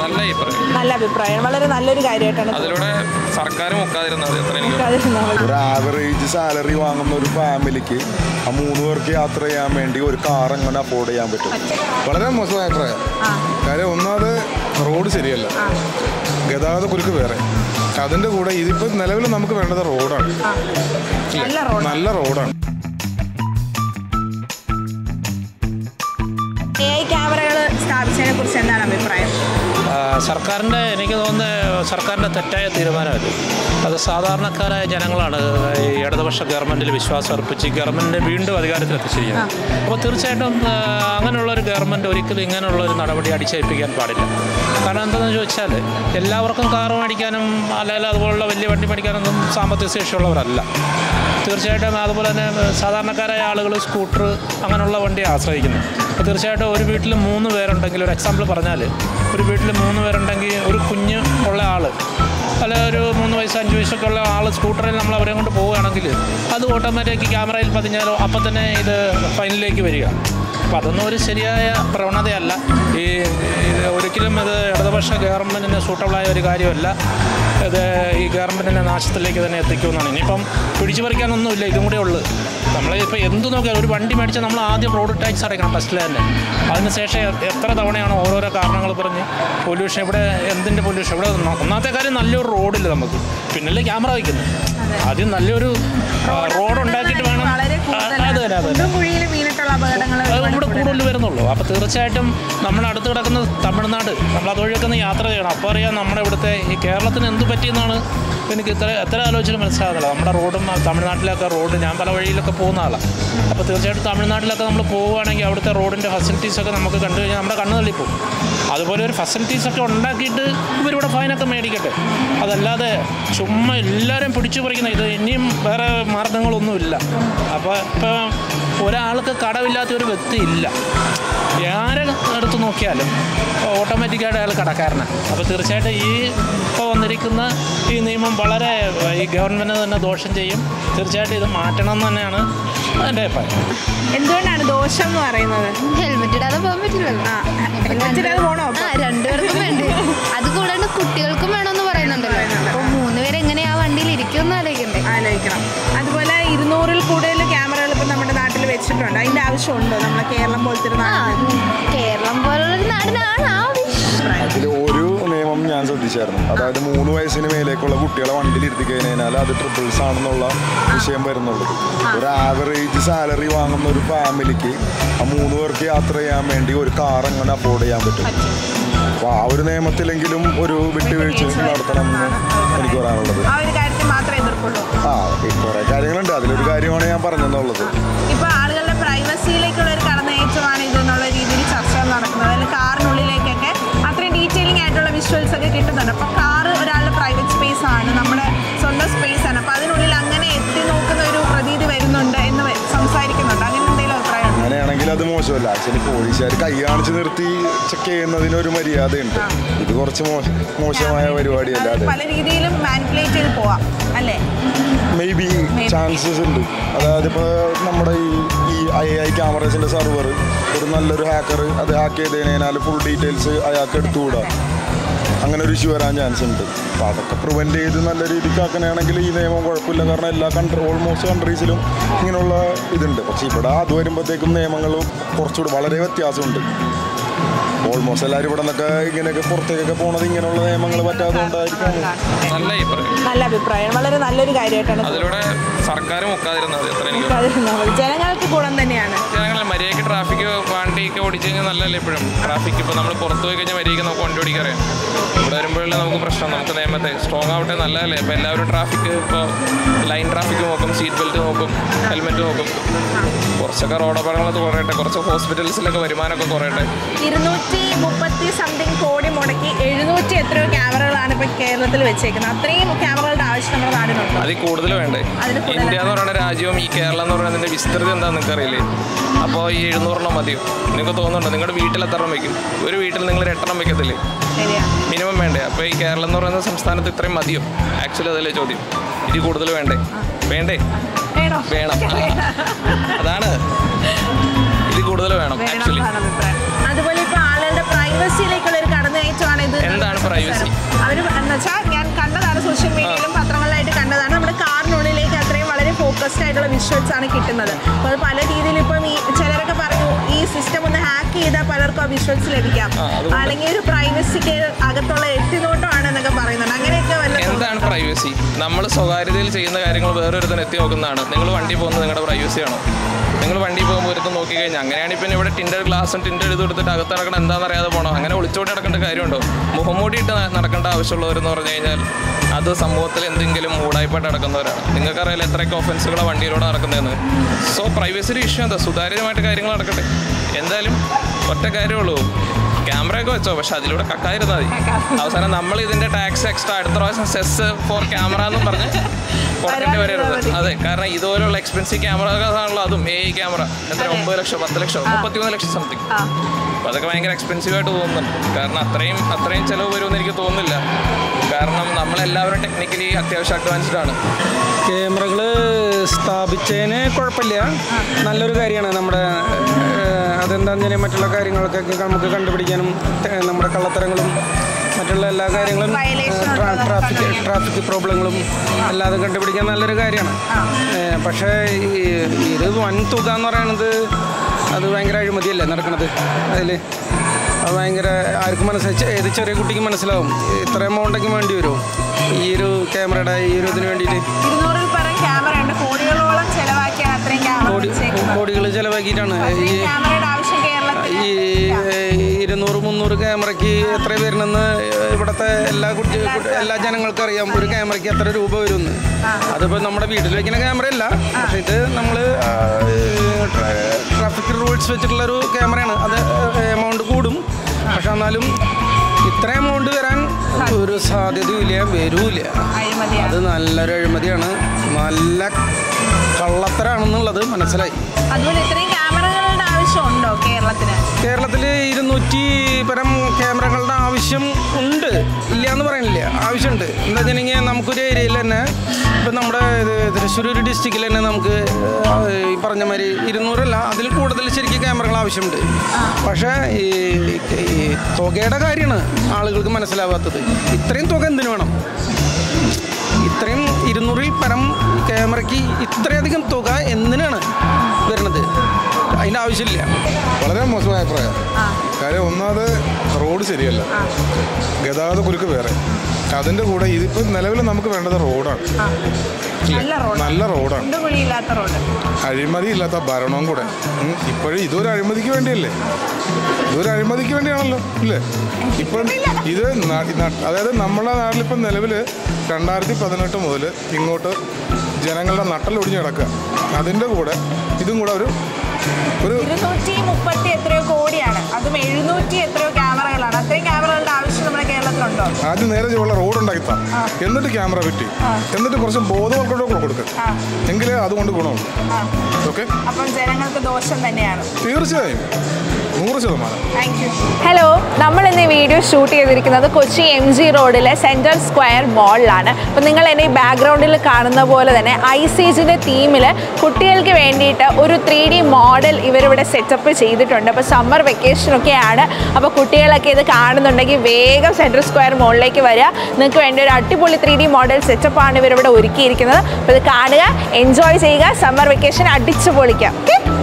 നല്ല അഭിപ്രായം നല്ല അഭിപ്രായം വളരെ നല്ലൊരു കാര്യമായിട്ടാണ് അതിലൂടെ സർക്കാരും ഒക്കാതിരുന്നത് എത്ര എനിക്ക് അതിരുന്നത്. ഒരു ആവറേജ് സാലറി വാങ്ങുന്ന ഒരു ഫാമിലിക്ക് ആ മൂന്ന് പേർക്ക് യാത്ര ചെയ്യാൻ വേണ്ടി ഒരു കാർ എങ്ങനെ അഫോർഡ് ചെയ്യാൻ പറ്റും വളരെ മോശമായ അഭിപ്രായം കാര്യം ഒന്നാമത് റോഡ് ശരിയല്ല ഗതാഗത കുരുക്ക് വേറെ അതിൻ്റെ കൂടെ ഇതിപ്പോൾ നിലവിൽ നമുക്ക് വേണ്ടത് റോഡാണ് നല്ല റോഡ് നല്ല റോഡാണ് എ ഐ ക്യാമറകൾ സ്ഥാപിച്ചതിനെ കുറിച്ച് എന്താണ് അഭിപ്രായം ആ, സർക്കാരിൻ്റെ എനിക്ക് തോന്നുന്നത് സർക്കാരിൻ്റെ തെറ്റായ തീരുമാനമല്ല അത് സാധാരണക്കാരായ ജനങ്ങളാണ് ഈ ഇടതുപക്ഷ ഗവൺമെൻറ്റിൽ വിശ്വാസം അർപ്പിച്ച് ഈ ഗവൺമെൻറ്റിനെ വീണ്ടും അധികാരത്തിൽ എത്തിച്ചിരിക്കുന്നത് അപ്പോൾ തീർച്ചയായിട്ടും ആ, അങ്ങനെയുള്ള ഒരു ഗവൺമെൻറ് ഒരിക്കലും ഇങ്ങനെയുള്ള ഒരു നടപടി അടിച്ചേൽപ്പിക്കാൻ പാടില്ല കാരണം എന്താണെന്ന് ചോദിച്ചാൽ എല്ലാവർക്കും കാറ് മേടിക്കാനും അല്ലെങ്കിൽ അതുപോലുള്ള വലിയ വണ്ടി മേടിക്കാനൊന്നും സാമ്പത്തിക ശേഷിയുള്ളവരല്ല തീർച്ചയായിട്ടും അതുപോലെ തന്നെ സാധാരണക്കാരായ ആളുകൾ സ്കൂട്ടർ അങ്ങനെയുള്ള വണ്ടി ആശ്രയിക്കുന്നു അപ്പോൾ തീർച്ചയായിട്ടും ഒരു വീട്ടിൽ മൂന്ന് പേരുണ്ടെങ്കിൽ ഒരു എക്സാമ്പിൾ പറഞ്ഞാൽ ഒരു വീട്ടിൽ മൂന്ന് പേരുണ്ടെങ്കിൽ ഒരു കുഞ്ഞ് ഉള്ള ആൾ അല്ല ഒരു മൂന്ന് വയസ്സ് അഞ്ച് വയസ്സൊക്കെ ഉള്ള ആൾ സ്കൂട്ടറിൽ നമ്മൾ അവരെ കൊണ്ട് പോവുകയാണെങ്കിൽ അത് ഓട്ടോമാറ്റിക് ക്യാമറയിൽ പതിഞ്ഞാലോ അപ്പം തന്നെ ഇത് ഫൈനിലേക്ക് വരിക അപ്പോൾ അതൊന്നും ഒരു ശരിയായ പ്രവണതയല്ല ഈ ഇത് ഒരിക്കലും ഇത് ഇടതുപക്ഷ ഗവൺമെൻറ്റിന് സൂട്ടബിളായ ഒരു കാര്യമല്ല ഇത് ഈ ഗവൺമെൻറ്റിനെ നാശത്തിലേക്ക് തന്നെ എത്തിക്കുമെന്നാണ് ഇനിയിപ്പം പിടിച്ചു പറിക്കാനൊന്നുമില്ല ഇതും കൂടെ ഉള്ളു നമ്മൾ ഇപ്പോൾ എന്ത് നോക്കിയാൽ ഒരു വണ്ടി മേടിച്ചാൽ നമ്മൾ ആദ്യം റോഡ് ടാക്സ് അടയ്ക്കണം ഫസ്റ്റിൽ തന്നെ അതിനുശേഷം എ- എത്ര തവണയാണ് ഓരോരോ കാരണങ്ങൾ പറഞ്ഞ് പൊല്യൂഷൻ ഇവിടെ എന്തിൻ്റെ പൊല്യൂഷൻ ഇവിടെ ഒന്ന- ഒന്നാമത്തെ കാര്യം നല്ലൊരു റോഡില്ല നമുക്ക് പിന്നല്ലേ ക്യാമറ വയ്ക്കുന്നത് ആദ്യം നല്ലൊരു റോഡ് ഉണ്ടാക്കിയിട്ട് വേണം വളരെ ആ, അത് തന്നെ അത് തന്നെ കുണ്ടും കുഴിയിൽ വീണിട്ടുള്ള അപകടങ്ങൾ അത് ഇവിടെ കൂടുതൽ വരുന്നുള്ളൂ അപ്പോൾ തീർച്ചയായിട്ടും നമ്മുടെ അടുത്ത് കിടക്കുന്ന തമിഴ്നാട് നമ്മൾ അതുവഴിയൊക്കെ ഒന്ന് യാത്ര ചെയ്യണം അപ്പോൾ അറിയാം നമ്മുടെ ഇവിടുത്തെ ഈ കേരളത്തിന് എന്ത് പറ്റിയെന്നാണ് എനിക്ക് ഇത്ര എത്ര ആലോചിച്ചിട്ട് മനസ്സിലാകുന്നില്ല നമ്മുടെ റോഡും ആ തമിഴ്നാട്ടിലൊക്കെ റോഡ് ഞാൻ പല വഴിയിലൊക്കെ പോകുന്ന ആളാണ് അപ്പോൾ തീർച്ചയായിട്ടും തമിഴ്നാട്ടിലൊക്കെ നമ്മൾ പോവുകയാണെങ്കിൽ അവിടുത്തെ റോഡിൻ്റെ ഫെസിലിറ്റീസൊക്കെ നമുക്ക് കണ്ടു കഴിഞ്ഞാൽ നമ്മുടെ കണ്ണ് തള്ളിപ്പോവും അതുപോലെ ഒരു ഫെസിലിറ്റീസൊക്കെ ഉണ്ടാക്കിയിട്ട് ഇവരിവിടെ ഫൈനൊക്കെ മേടിക്കട്ടെ അതല്ലാതെ ചുമ്മാ എല്ലാവരും പിടിച്ചു പറിക്കുന്ന ഇത് ഇനിയും വേറെ മാർഗങ്ങളൊന്നുമില്ല അപ്പോൾ ഇപ്പോൾ ഒരാൾക്ക് കടമില്ലാത്ത ഒരു വ്യക്തി ഇല്ല ആരെ എടുത്ത് നോക്കിയാലും ഓട്ടോമാറ്റിക്കായിട്ട് അയാൾ കടക്കാരനാണ് അപ്പോൾ തീർച്ചയായിട്ടും ഈ ഇപ്പോൾ വന്നിരിക്കുന്ന ഈ നിയമം വളരെ ഈ ഗവൺമെൻറ് തന്നെ ദോഷം ചെയ്യും തീർച്ചയായിട്ടും ഇത് മാറ്റണം എന്ന് തന്നെയാണ് എൻ്റെ അഭിപ്രായം എന്തുകൊണ്ടാണ് ദോഷം എന്ന് പറയുന്നത് ഹെൽമെറ്റ് ഇടാതെ പോകാൻ പറ്റില്ലല്ലോ ആ ഹെൽമെറ്റ് ഇടാതെ പോണോ അപ്പൊ? ആ രണ്ടുപേർക്കും വേണ്ട അത് കൂടാണ്ട് കുട്ടികൾക്കും വേണമെന്ന് പറയുന്നുണ്ടല്ലോ അപ്പൊ മൂന്ന് പേര് എങ്ങനെയാ വണ്ടിയിൽ ഇരിക്കുമെന്ന് ആലോചിക്കണ്ടേ ആലോചിക്കണം അതുപോലെ ഇരുന്നൂറിൽ കൂടുതൽ ക്യാമറകൾ ഇപ്പം നമ്മുടെ നാട്ടിൽ വെച്ചിട്ടുണ്ട് അതിന്റെ ആവശ്യമുണ്ടോ നമ്മുടെ കേരളം പോലത്തെ ഒരു ആ നാട്ടിൽ കേരളം പോലുള്ളൊരു നാടിനാണ് ആവശ്യം അതിൽ ഒരു നിയമം ഞാൻ ശ്രദ്ധിച്ചായിരുന്നു അതായത് മൂന്ന് വയസ്സിന് മേലേക്കുള്ള കുട്ടികളെ വണ്ടിയിൽ ഇരുത്തി കഴിഞ്ഞാൽ അത് ട്രിപ്പിൾസ് ആണെന്നുള്ള വിഷയം വരുന്നുള്ളൂ ഒരു ആവറേജ് സാലറി വാങ്ങുന്ന ഒരു ഫാമിലിക്ക് ആ മൂന്ന് പേർക്ക് യാത്ര ചെയ്യാൻ വേണ്ടി ഒരു കാർ എങ്ങനെ അഫോർഡ് ചെയ്യാൻ പറ്റും അപ്പോൾ ആ ഒരു നിയമത്തിലെങ്കിലും ഒരു വിട്ടുവീഴ്ച നടത്തണം എന്ന് എനിക്ക് പറയാനുള്ളത് ആ ഒരു കാര്യത്തിൽ മാത്രമേ എതിർപ്പുള്ളൂ ആ ഈ കുറേ കാര്യങ്ങളുണ്ട് അതിലൊരു കാര്യമാണ് ഞാൻ പറഞ്ഞെന്നുള്ളത് ഇപ്പൊ ആളുകളുടെ പ്രൈവസിയിലേക്കുള്ള ഒരു കടന്നയറ്റമാണ് ഇത് എന്നുള്ള രീതിയിൽ ചർച്ചകൾ നടക്കുന്നത് അതിൽ കാറിനുള്ളിലേക്കൊക്കെ അത്രയും ഡീറ്റെയിലിംഗ് ആയിട്ടുള്ള വിഷ്വൽസ് ഒക്കെ കിട്ടുന്നുണ്ട് അപ്പൊ കാറ് ഒരാളുടെ പ്രൈവറ്റ് സ്പേസ് ആണ് നമ്മുടെ സ്വന്തം സ്പേസ് ആണ് അപ്പൊ അതിനുള്ളിൽ അങ്ങനെ എത്തി നോക്കുന്ന ഒരു പ്രതീതി വരുന്നുണ്ട് എന്ന് വ- സംസാരിക്കുന്നുണ്ട് അങ്ങനെ എന്തെങ്കിലും അഭിപ്രായം ഉണ്ടോ? അങ്ങനെയാണെങ്കിൽ അത് മോശമല്ല ആക്ച്വലി പോലീസുകാർ കൈ കാണിച്ച് നിർത്തി ചെക്ക് ചെയ്യുന്നതിനൊരു മര്യാദയുണ്ട് ഇത് കുറച്ച് മോശ- മോശമായ പരിപാടിയല്ല അത് അതെ പല രീതിയിലും മാനിപ്പുലേറ്റ് ചെയ്ത് പോവാം അല്ലേ മേ ബി ചാൻസസ് ഉണ്ട് അതായത് ഇപ്പോൾ നമ്മുടെ ഈ ഈ ഐ ഐ ക്യാമറസിൻ്റെ സെർവർ ഒരു നല്ലൊരു ഹാക്കർ അത് ഹാക്ക് ചെയ്ത് കഴിഞ്ഞാൽ ഫുൾ ഡീറ്റെയിൽസ് അയാൾക്ക് എടുത്തുകൂടാ അങ്ങനെ ഒരു ഇഷ്യൂ വരാൻ ചാൻസ് ഉണ്ട് അപ്പോൾ അതൊക്കെ പ്രിവെൻറ്റ് ചെയ്ത് നല്ല രീതിക്ക് ആക്കണമെങ്കിൽ ഈ നിയമം കുഴപ്പമില്ല കാരണം എല്ലാ കൺട്രി ഓൾമോസ്റ്റ് കൺട്രീസിലും ഇങ്ങനെയുള്ള ഇതുണ്ട് പക്ഷേ ഇവിടെ അത് വരുമ്പോഴത്തേക്കും നിയമങ്ങളും കുറച്ചുകൂടി വളരെ വ്യത്യാസമുണ്ട് ഓൾമോസ്റ്റ് എല്ലാവരും ഇവിടെ നിന്നൊക്കെ ഇങ്ങനെയൊക്കെ പുറത്തേക്കൊക്കെ പോണത് ഇങ്ങനെയുള്ള നിയമങ്ങൾ പറ്റാത്തതുകൊണ്ടായിരിക്കാം നല്ല അഭിപ്രായം നല്ല അഭിപ്രായം വളരെ നല്ലൊരു കാര്യമായിട്ടാണ് അതിലൂടെ സർക്കാരും ഒക്കാതിരുന്നത് എത്ര എനിക്ക് അതിരുന്നത് ജനങ്ങൾക്ക് ഗുണം തന്നെയാണ് ജനങ്ങൾ മര്യാദയ്ക്ക് ട്രാഫിക് വണ്ടിയൊക്കെ ഓടിച്ചു കഴിഞ്ഞാൽ നല്ലതല്ലേ എപ്പോഴും ട്രാഫിക് ഇപ്പോൾ നമ്മൾ പുറത്ത് പോയി കഴിഞ്ഞാൽ മര്യാദയ്ക്ക് നമുക്ക് വണ്ടി ഓടിക്കാൻ അറിയാം ഇവിടെ വരുമ്പോഴല്ലേ നമുക്ക് പ്രശ്നം നമുക്ക് നിയമത്തെ സ്ട്രോങ് ആവട്ടെ നല്ലതല്ലേ ഇപ്പോൾ എല്ലാവരും ട്രാഫിക് ഇപ്പോൾ ലൈൻ ട്രാഫിക് നോക്കും സീറ്റ് ബെൽറ്റ് നോക്കും ഹെൽമെറ്റ് നോക്കും കുറച്ചൊക്കെ റോഡ് അപകടങ്ങളൊക്കെ കുറയട്ടെ കുറച്ച് ഹോസ്പിറ്റൽസിലൊക്കെ വരുമാനമൊക്കെ കുറയട്ടെ ഇരുന്നൂറ്റി മുപ്പത്തി സംതിങ് കോടി മുടക്കി എഴുന്നൂറ്റി എത്രയോ ക്യാമറകളാണ് ഇപ്പൊ കേരളത്തിൽ വെച്ചേക്കുന്നത് അത്രയും ക്യാമറകളുടെ ആവശ്യം നമ്മുടെ നാടിനുണ്ട് അതിൽ കൂടുതൽ വേണ്ടേ അതിൽ കൂടുതൽ ഇന്ത്യ എന്ന് പറയുന്ന രാജ്യവും ഈ കേരളം എന്ന് പറയുന്നതിന്റെ വിസ്തൃതി എന്താണെന്ന് നിങ്ങൾക്ക് അറിയില്ലേ അപ്പോൾ ഈ എഴുന്നൂറെണ്ണം മതിയോ നിങ്ങൾക്ക് തോന്നുന്നുണ്ടോ നിങ്ങളുടെ വീട്ടിൽ എത്ര എണ്ണം വയ്ക്കും ഒരു വീട്ടിൽ നിങ്ങൾ ഒരു എട്ടെണ്ണം വയ്ക്കത്തില്ലേ ശരിയാ മിനിമം വേണ്ടേ അപ്പോൾ ഈ കേരളം എന്ന് പറയുന്ന സംസ്ഥാനത്ത് ഇത്രയും മതിയോ ആക്ച്വലി അതല്ലേ ചോദ്യം ഇത് കൂടുതൽ വേണ്ടേ വേണ്ടേ വേണോ വേണം അതാണ് ഇത് കൂടുതൽ വേണം ആക്ച്വലി വേണമെന്നാണ് അഭിപ്രായം അതുപോലെ ഇപ്പൊ ആളുകളുടെ പ്രൈവസിയിലേക്കുള്ള ഒരു കടന്നുകയറ്റമാണ് ഇത് എന്താ ആയിട്ടുള്ള വിഷ്വൽസ് ആണ് കിട്ടുന്നത് അപ്പോൾ അത് പല രീതിയിൽ ഇപ്പം ഈ ചിലരൊക്കെ പറഞ്ഞു ഈ സിസ്റ്റം ഒന്ന് ഹാക്ക് ചെയ്താൽ പലർക്കും ആ വിഷ്വൽസ് ലഭിക്കാം അല്ലെങ്കിൽ ഒരു പ്രൈവസിക്ക് അകത്തുള്ള എത്തിനോട്ടമാണ് എന്നൊക്കെ പറയുന്നുണ്ട് അങ്ങനെയൊക്കെ വല്ല എന്താണ് പ്രൈവസി നമ്മൾ സ്വകാര്യതയിൽ ചെയ്യുന്ന കാര്യങ്ങൾ വേറൊരുത്തൻ എത്തി നോക്കുന്നതാണ് നിങ്ങൾ വണ്ടി പോകുന്നത് നിങ്ങളുടെ പ്രൈവസിയാണോ നിങ്ങൾ വണ്ടി പോകുമ്പോൾ ഒരുത്തം നോക്കി കഴിഞ്ഞാൽ അങ്ങനെയാണ് ഇപ്പം ഇവിടെ ടിൻഡർ ഗ്ലാസും ടിൻഡർ എഴുതി കൊടുത്തിട്ട് അകത്ത് നടക്കണം എന്താണെന്ന് അറിയാതെ പോകണം അങ്ങനെ ഒളിച്ചോടി നടക്കേണ്ട കാര്യമുണ്ടോ മുഖംമൂടി ഇട്ട് ന- നടക്കേണ്ട ആവശ്യമുള്ളവരെന്ന് പറഞ്ഞു കഴിഞ്ഞാൽ അത് സമൂഹത്തിൽ എന്തെങ്കിലും മൂടായ്പായിട്ട് നടക്കുന്നവരാണ് നിങ്ങൾക്കറിയാലോ എത്രയൊക്കെ ഒഫൻസുകളാണ് വണ്ടിയിലൂടെ നടക്കുന്നതെന്ന് സോ പ്രൈവസിയുടെ ഇഷ്യൂ എന്താ സുതാര്യമായിട്ട് കാര്യങ്ങൾ നടക്കട്ടെ എന്തായാലും ഒറ്റ കാര്യമുള്ളൂ ക്യാമറ ഒക്കെ വെച്ചോ പക്ഷെ അതിലൂടെ കക്കായിരുന്നാൽ മതി അവസാനം നമ്മൾ ഇതിന്റെ ടാക്സ് എക്സ്ട്രാ അടുത്ത പ്രാവശ്യം സെസ് ഫോർ ക്യാമറ എന്നും പറഞ്ഞ് കൊടുക്കേണ്ടി വരരുത് അതെ കാരണം ഇതുപോലുള്ള എക്സ്പെൻസീവ് ക്യാമറകളാണല്ലോ അതും എ ഐ ക്യാമറ എത്ര ഒമ്പത് ലക്ഷം പത്ത് ലക്ഷം മുപ്പത്തിമൂന്ന് ലക്ഷം സംതിങ് ആ അപ്പോൾ അതൊക്കെ ഭയങ്കര എക്സ്പെൻസീവ് ആയിട്ട് തോന്നുന്നുണ്ട് കാരണം അത്രയും അത്രയും ചിലവ് വരുമെന്ന് എനിക്ക് തോന്നുന്നില്ല കാരണം നമ്മളെല്ലാവരും ടെക്നിക്കലി അത്യാവശ്യം അഡ്വാൻസ്ഡ് ആണ് ക്യാമറകൾ സ്ഥാപിച്ചതിന് കുഴപ്പമില്ല നല്ലൊരു കാര്യമാണ് നമ്മുടെ ഏഹ്, അതെന്താണെന്ന് വെച്ചാൽ മറ്റുള്ള കാര്യങ്ങളൊക്കെ നമുക്ക് കണ്ടുപിടിക്കാനും ത- നമ്മുടെ കള്ളത്തരങ്ങളും മറ്റുള്ള എല്ലാ കാര്യങ്ങളും Violation ഏഹ്, ട്രാ- ഉള്ളതൊക്കെ ട്രാഫിക് കണ്ടുപിടിക്കാൻ. ട്രാഫിക് പ്രോബ്ലങ്ങളും അല്ലാതെ കണ്ടുപിടിക്കാൻ നല്ലൊരു കാര്യമാണ് ഏഹ്, പക്ഷേ ഈ- ഇത് വൻ തുക എന്ന് പറയുന്നത് അത് ഭയങ്കര അഴിമതിയല്ലേ നടക്കുന്നത് അതിൽ അത് ഭയങ്കര ആർക്കും മനസ്സിലായി ഏത് ചെറിയ കുട്ടിക്ക് മനസ്സിലാവും ഇത്ര എമൗണ്ടൊക്കെ വേണ്ടി വരുമോ ഈ ഒരു ക്യാമറയുടെ ഈ ഒരു ഇതിന് വേണ്ടിയിട്ട് ഇരുന്നൂറിൽ പരം ക്യാമറ ഉണ്ട് കോടികളോളം ചെലവാക്കിയാണ് അത്രയും ക്യാമറ കോടി വെച്ചേക്കുന്നത് കോടികൾ ചെലവാക്കിയിട്ടാണ് ഈ അത്രയും ക്യാമറയുടെ ആവശ്യം കേരളത്തിൽ ഈ ഇരുന്നൂറ് മുന്നൂറ് ക്യാമറയ്ക്ക് എത്ര വരുന്നെന്ന് ഇവിടുത്തെ എല്ലാ കുട്ടി എല്ലാ ജനങ്ങൾക്കും അറിയാം ഒരു ക്യാമറയ്ക്ക് എത്ര രൂപ വരുമെന്ന് അതിപ്പോൾ നമ്മുടെ വീട്ടിൽ വയ്ക്കുന്ന ക്യാമറ അല്ല പക്ഷേ ഇത് നമ്മൾ ട്രാഫിക് റൂൾസ് വെച്ചിട്ടുള്ള ഒരു ക്യാമറയാണ് അത് എമൗണ്ട് കൂടും പക്ഷെ എന്നാലും ഇത്ര എമൗണ്ട് വരാൻ ഒരു സാധ്യതയില്ല വരൂല അഴിമതിയാണ് അത് നല്ലൊരു അഴിമതിയാണ് നല്ല കള്ളത്തരാണെന്നുള്ളത് മനസ്സിലായി അതുപോലെ ഇത്രയും ക്യാമറകളുടെ ആവശ്യമുണ്ടോ കേരളത്തിന് കേരളത്തിൽ ഇരുന്നൂറ്റി പരം ക്യാമറകളുടെ ആവശ്യം ഉണ്ട് ഇല്ല എന്ന് പറയുന്നില്ല ആവശ്യമുണ്ട് എന്താ വെച്ചിട്ടുണ്ടെങ്കിൽ നമുക്കൊരു ഏരിയയിൽ തന്നെ ഇപ്പം നമ്മുടെ ഇത് തൃശ്ശൂർ ഒരു ഡിസ്ട്രിക്റ്റിൽ തന്നെ നമുക്ക് ആ, ഈ പറഞ്ഞ മാതിരി ഇരുന്നൂറല്ല അതിൽ കൂടുതൽ ശരിക്കും ക്യാമറകൾ ആവശ്യമുണ്ട് പക്ഷേ ഈ ഈ തുകയുടെ കാര്യമാണ് ആളുകൾക്ക് മനസ്സിലാവാത്തത് ഇത്രയും തുക എന്തിനു വേണം ഇത്രയും ഇരുന്നൂറിൽ പരം ക്യാമറയ്ക്ക് ഇത്രയധികം തുക എന്തിനാണ് വരുന്നത് അതിൻ്റെ ആവശ്യമില്ല വളരെ മോശമായ അഭിപ്രായം കാര്യം ഒന്നാമത് റോഡ് ശരിയല്ല ഗതാഗത കുരുക്ക് വേറെ അതിൻ്റെ കൂടെ ഇതിപ്പോൾ നിലവിൽ നമുക്ക് വേണ്ടത് റോഡാണ് നല്ല റോഡ് നല്ല റോഡാണ് രണ്ട് കുഴിയില്ലാത്ത റോഡ് അഴിമതി ഇല്ലാത്ത ഭരണവും കൂടെ ഉം. ഇപ്പോഴും ഇതൊരു അഴിമതിക്ക് വേണ്ടിയല്ലേ ഇതൊരു അഴിമതിക്ക് വേണ്ടിയാണല്ലോ ഇല്ലേ ഇപ്പം ഇത് ന- ന- അതായത് നമ്മുടെ നാട്ടിലിപ്പം നിലവിൽ രണ്ടായിരത്തി പതിനെട്ട് മുതൽ ഇങ്ങോട്ട് ജനങ്ങളുടെ നട്ടലൊടിഞ്ഞ് കിടക്കുക അതിൻ്റെ കൂടെ ഇതും കൂടെ ഒരു ഒരു ഇരുന്നൂറ്റി മുപ്പത്തി എത്രയോ കോടിയാണ് അതും എഴുന്നൂറ്റി എത്രയോ ക്യാമറകളാണ് അത്രയും ക്യാമറകളുടെ ആവശ്യം നമ്മുടെ കേരളത്തിലുണ്ടോ ആദ്യം നേരെ ചുവള്ള റോഡ് ഉണ്ടാക്കിത്താ എന്നിട്ട് ക്യാമറ ഫിറ്റ് എന്നിട്ട് കുറച്ച് ബോധവൽക്കരണം കൂടെ കൊടുക്കുക എങ്കിലേ അതുകൊണ്ട് ഗുണമുള്ളൂ ഓക്കെ അപ്പം ജനങ്ങൾക്ക് ദോഷം തന്നെയാണ് തീർച്ചയായും നൂറ് ശതമാനം താങ്ക് യു ഹലോ നമ്മൾ ഇന്ന് ഈ വീഡിയോ ഷൂട്ട് ചെയ്തിരിക്കുന്നത് കൊച്ചി എം ജി റോഡിലെ സെൻട്രൽ സ്ക്വയർ മോളിലാണ് അപ്പോൾ നിങ്ങൾ എന്നെ ഈ ബാക്ക്ഗ്രൗണ്ടിൽ കാണുന്ന പോലെ തന്നെ ഐ സി ജിൻ്റെ തീമിൽ കുട്ടികൾക്ക് വേണ്ടിയിട്ട് ഒരു ത്രീ ഡി മോഡൽ ഇവരിവിടെ സെറ്റപ്പ് ചെയ്തിട്ടുണ്ട് അപ്പോൾ സമ്മർ വെക്കേഷനൊക്കെയാണ് അപ്പോൾ കുട്ടികളൊക്കെ ഇത് കാണുന്നുണ്ടെങ്കിൽ വേഗം സെൻട്രൽ സ്ക്വയർ മോളിലേക്ക് വരിക നിങ്ങൾക്ക് വേണ്ടി ഒരു അടിപൊളി ത്രീ ഡി മോഡൽ സെറ്റപ്പാണ് ഇവരിവിടെ ഒരുക്കിയിരിക്കുന്നത് അപ്പോൾ ഇത് കാണുക എൻജോയ് ചെയ്യുക സമ്മർ വെക്കേഷൻ അടിച്ചു പൊളിക്കാം ഓക്കെ